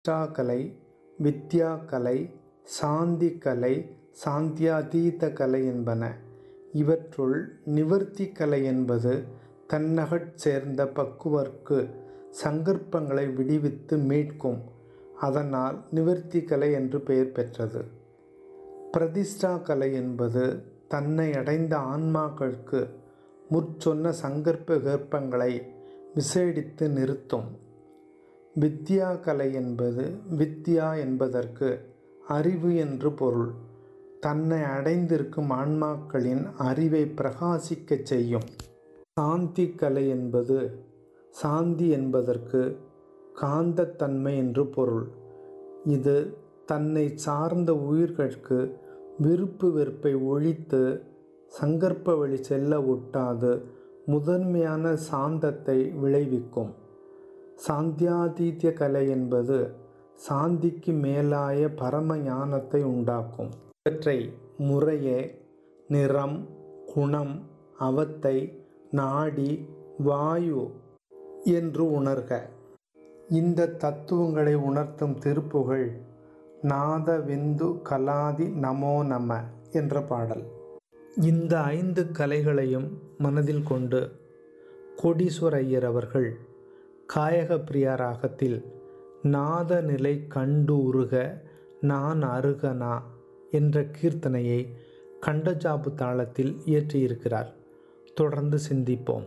கலை வித்யா கலை சாந்தி கலை சாந்தியாதீத கலை என்பன இவற்றுள் நிவர்த்தி கலை என்பது தன்னகட் சேர்ந்த பக்குவர்க்கு சங்கற்பங்களை விடுவித்து மீட்கும் அதனால் நிவர்த்தி கலை என்று பெயர் பெற்றது பிரதிஷ்டா கலை என்பது தன்னை அடைந்த ஆன்மாக்களுக்கு முற்சொன்ன சங்கற்ப கற்பங்களை விசேடித்து நிறுத்தும் வித்யா கலை என்பது வித்யா என்பதற்கு அறிவு என்று பொருள் தன்னை அடைந்திருக்கும் ஆன்மாக்களின் அறிவை பிரகாசிக்கச் செய்யும் சாந்தி கலை என்பது சாந்தி என்பதற்கு காந்தத்தன்மை என்று பொருள் இது தன்னை சார்ந்த உயிர்களுக்கு விருப்பு வெறுப்பை ஒழித்து சங்கற்ப வழி செல்ல ஒட்டாது முதன்மையான சாந்தத்தை விளைவிக்கும் சாந்தியாதீத்திய கலை என்பது சாந்திக்கு மேலாய பரம ஞானத்தை உண்டாக்கும் இவற்றை முறையே நிறம் குணம் அவத்தை நாடி வாயு என்று உணர்க இந்த தத்துவங்களை உணர்த்தும் திருப்புகழ் நாத விந்து கலாதி நமோ நம என்ற பாடல் இந்த ஐந்து கலைகளையும் மனதில் கொண்டு கோடீஸ்வர ஐயர் அவர்கள் காயகப்பிரியா ராகத்தில் நாத நிலை கண்டு உருக நான் அருகனா என்ற கீர்த்தனையை கண்டஜாபு தாளத்தில் இயற்றியிருக்கிறார் தொடர்ந்து சிந்திப்போம்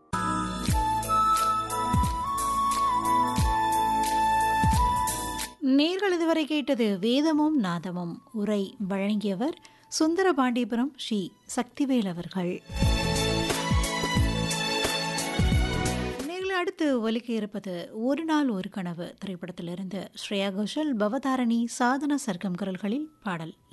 நேர்கள் இதுவரை கேட்டது வேதமும் நாதமும் உரை வழங்கியவர் சுந்தரபாண்டிபுரம் ஸ்ரீ சக்திவேல் அவர்கள் நேர்களை அடுத்து ஒலிக்க இருப்பது ஒரு நாள் ஒரு கனவு திரைப்படத்திலிருந்து ஸ்ரேயா கோஷல் பவதாரணி சாதனா சர்க்கம் குரல்களில் பாடல்